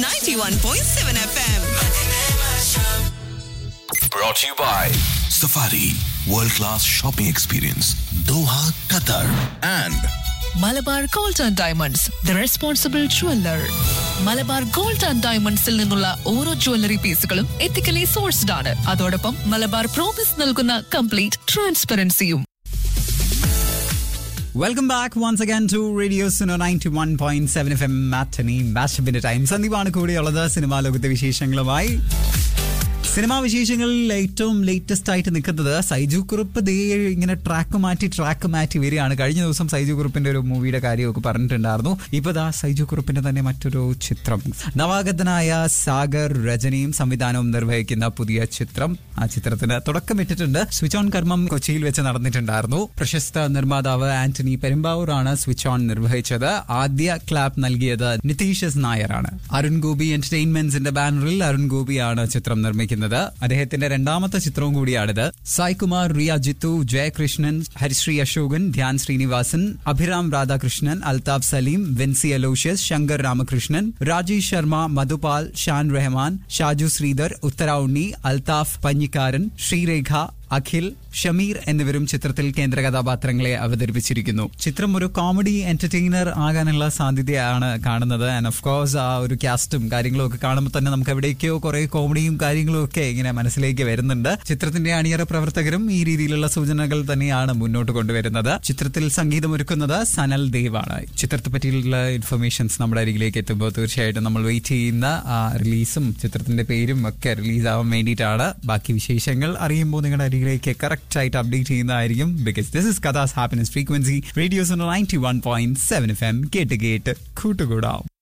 91.7 FM. Brought to you by Safari World Class Shopping Experience Doha, Qatar and Malabar gold and diamonds the responsible jeweller Malabar gold and ഡയമണ്ട്സിൽ നിന്നുള്ള ഓരോ jewellery പീസുകളും ethically sourced ആണ് അതോടൊപ്പം Malabar promise നൽകുന്ന complete ട്രാൻസ്പെറൻസിയും welcome back once again to radio Suno ninety one point seven F M matinee മാച്ചപ്പിന്റെ time സന്ദീപാണ് കൂടെയുള്ളത് സിനിമാ ലോകത്തെ വിശേഷങ്ങളുമായി സിനിമാ വിശേഷങ്ങളിൽ ഏറ്റവും ലേറ്റസ്റ്റ് ആയിട്ട് നിൽക്കുന്നത് സൈജു കുറുപ്പ് ദേ ഇങ്ങനെ ട്രാക്ക് മാറ്റി ട്രാക്ക് മാറ്റി വരികയാണ് കഴിഞ്ഞ ദിവസം സൈജു കുറുപ്പിന്റെ ഒരു മൂവിയുടെ കാര്യമൊക്കെ പറഞ്ഞിട്ടുണ്ടായിരുന്നു ഇപ്പൊ ദാ സൈജു കുറുപ്പിന്റെ തന്നെ മറ്റൊരു ചിത്രം നവാഗതനായ സാഗർ രജനിയും സംവിധാനവും നിർവഹിക്കുന്ന പുതിയ ചിത്രം ആ ചിത്രത്തിന് തുടക്കമിട്ടിട്ടുണ്ട് സ്വിച്ച് ഓൺ കർമ്മം കൊച്ചിയിൽ വെച്ച് നടന്നിട്ടുണ്ടായിരുന്നു പ്രശസ്ത നിർമ്മാതാവ് ആന്റണി പെരുമ്പാവൂറാണ് സ്വിച്ച് ഓൺ നിർവഹിച്ചത് ആദ്യ ക്ലാപ്പ് നൽകിയത് നിതീഷ് എസ് നായരാണ് അരുൺ ഗോപി എന്റർടൈൻമെന്റ്സിന്റെ ബാനറിൽ അരുൺ ഗോപിയാണ് ചിത്രം നിർമ്മിക്കുന്നത് അദ്ദേഹത്തിന്റെ രണ്ടാമത്തെ ചിത്രവും കൂടിയാണിത് സായ്കുമാർ റിയ ജിത്തു ജയകൃഷ്ണൻ ഹരിശ്രീ അശോകൻ ധ്യാൻ ശ്രീനിവാസൻ അഭിറാം രാധാകൃഷ്ണൻ അൽതാഫ് സലീം വിൻസി അലോഷ്യസ് ശങ്കർ രാമകൃഷ്ണൻ രാജേഷ് ശർമ്മ മധുപാൽ ഷാൻ റഹ്മാൻ ഷാജു ശ്രീധർ ഉത്തര ഉണ്ണി അൽതാഫ് പഞ്ഞിക്കാരൻ ശ്രീരേഖ അഖിൽ ഷമീർ എന്നിവരും ചിത്രത്തിൽ കേന്ദ്ര കഥാപാത്രങ്ങളെ അവതരിപ്പിച്ചിരിക്കുന്നു ചിത്രം ഒരു കോമഡി എന്റർടൈനർ ആകാനുള്ള സാധ്യതയാണ് കാണുന്നത് ആൻഡ് ഓഫ് കോഴ്സ് ആ ഒരു കാസ്റ്റും കാര്യങ്ങളും ഒക്കെ കാണുമ്പോൾ തന്നെ നമുക്ക് എവിടേക്കോ കുറെ കോമഡിയും കാര്യങ്ങളും ഒക്കെ ഇങ്ങനെ മനസ്സിലേക്ക് വരുന്നുണ്ട് ചിത്രത്തിന്റെ അണിയറ പ്രവർത്തകരും ഈ രീതിയിലുള്ള സൂചനകൾ തന്നെയാണ് മുന്നോട്ട് കൊണ്ടുവരുന്നത് ചിത്രത്തിൽ സംഗീതം ഒരുക്കുന്നത് സനൽ ദേവ് ആണ് ചിത്രത്തെ പറ്റിയുള്ള ഇൻഫർമേഷൻസ് നമ്മുടെ അരികിലേക്ക് എത്തുമ്പോൾ തീർച്ചയായിട്ടും നമ്മൾ വെയിറ്റ് ചെയ്യുന്ന ആ റിലീസും ചിത്രത്തിന്റെ പേരും ഒക്കെ റിലീസ് ആവാൻ വേണ്ടിയിട്ടാണ് ബാക്കി വിശേഷങ്ങൾ അറിയുമ്പോൾ നിങ്ങളുടെ അരികിലേക്ക് കറക്റ്റ് ആയിട്ട് അപ്ഡേറ്റ് ചെയ്യുന്നതായിരിക്കും because this is Qatar's happiness frequency radio's ninety one point seven F M കേട്ട് കേട്ട് കൂട്ടുകൂടാം